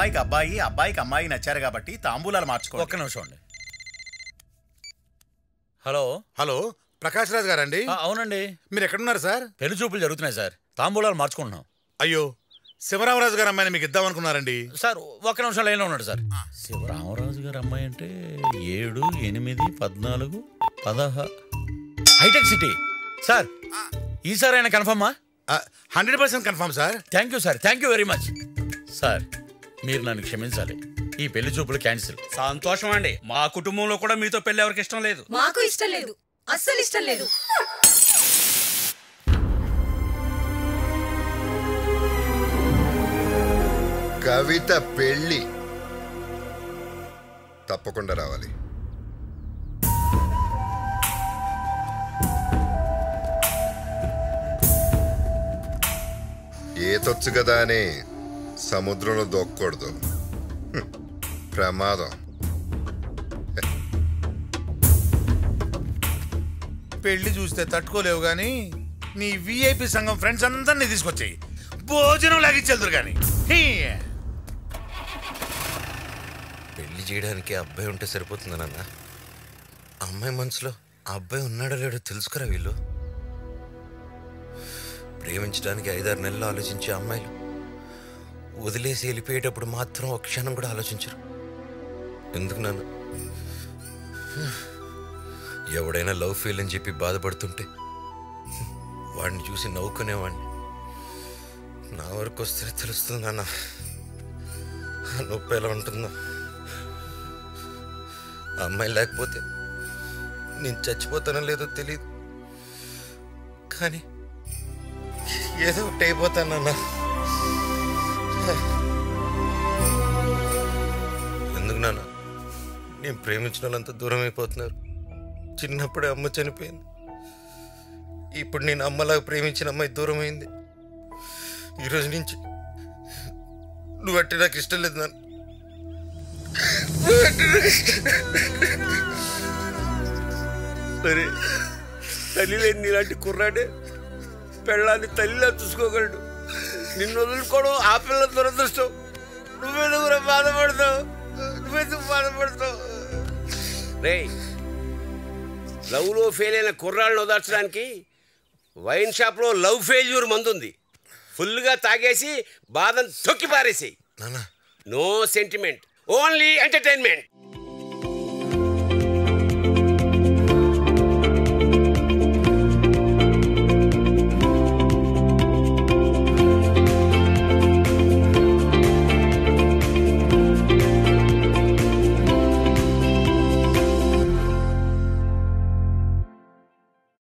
అమ్మాయికి అబ్బాయి అబ్బాయికి అమ్మాయి నచ్చారు కాబట్టి తాంబూలాలు మార్చుకో ఒక్క నిమిషం అండి హలో హలో ప్రకాష్ రాజ్ గారండి ఆ, అవునండి మీరు ఎక్కడున్నారు సార్ పెళ్లి చూపులు జరుగుతున్నాయి సార్ తాంబూలాలు మార్చుకుంటున్నాం అయ్యో శివరామరాజు గారు అమ్మాయిని మీకు ఇద్దామనుకున్నారండి సార్ ఒక్క నిమిషం లైన్లో ఉన్నాడు సార్ శివరామరాజు గారు అమ్మాయి అంటే ఏడు ఎనిమిది పద్నాలుగు పదహ హైటెక్ సిటీ సార్ ఈసారి ఆయన కన్ఫర్మా hundred percent confirm sir thank you sir thank you very much sir మీరు నన్ను క్షమించాలి ఈ పెళ్లి చూపులు క్యాన్సిల్ సంతోషం అండి మా కుటుంబంలో కూడా మీతో పెళ్లి ఎవరికి ఇష్టం లేదు మాకు ఇష్టం లేదు అస్సలు ఇష్టం లేదు కవిత పెళ్ళి తప్పకుండా రావాలి ఈతొచ్చు కదా అని సముద్రంలో దొక్కకూడదు హ్మ్. ప్రమాదం పెళ్లి చూస్తే తట్టుకోలేవు గాని నీ విఐపి సంఘం ఫ్రెండ్స్ అందరినీ తీసుకొచ్చాయి భోజనం లాగించెళ్తారు గాని హీ. పెళ్లి చేయడానికి ఆ అబ్బాయి ఉంటే సరిపోతుందా నాన్న ఆ అమ్మాయి మనసులో ఆ అబ్బాయి ఉన్నాడో లేడో తెలుసుకురా వీళ్ళు ప్రేమించడానికి ఐదారు నెలలు ఆలోచించే అమ్మాయిలు వదిలేసి వెళ్ళిపోయేటప్పుడు మాత్రం ఒక క్షణం కూడా ఆలోచించరు ఎందుకు నాన్న ఎవడైనా లవ్ ఫెయిల్ అని చెప్పి బాధపడుతుంటే వాడిని చూసి నవ్వుకునేవాడిని నా వరకు వస్తే తెలుస్తుంది నాన్న ఆ నొప్పి ఎలా ఉంటుందో ఆ అమ్మాయి లేకపోతే నేను చచ్చిపోతానో లేదో తెలియదు కానీ ఏదో ఒకటి అయిపోతానన్న ఎందుకు నాన్న నేను ప్రేమించిన వాళ్ళంతా దూరం అయిపోతున్నారు చిన్నప్పుడే అమ్మ చనిపోయింది ఇప్పుడు నేను అమ్మలాగా ప్రేమించిన అమ్మాయి దూరం అయింది ఈరోజు నుంచి నువ్వు అంటే నాకు ఇష్టం లేదు నాన్న సరే తల్లి లేని నీలాంటి కుర్రాడే పెళ్ళాన్ని తల్లిలా చూసుకోగలడు నిన్ను వదులుకోవడం ఆ పిల్ల దురదృష్టం నువ్వెందుకు రా బాధపడతావు నువ్వెందుకు బాధపడతావు రే లవ్లో ఫెయిల్ అయిన కుర్రాళ్ళని ఓదార్చడానికి వైన్ షాప్లో లవ్ ఫెయిల్యూర్ మందుంది ఫుల్గా తాగేసి బాధను తొక్కి పారేసేయి నో సెంటిమెంట్ ఓన్లీ ఎంటర్టైన్మెంట్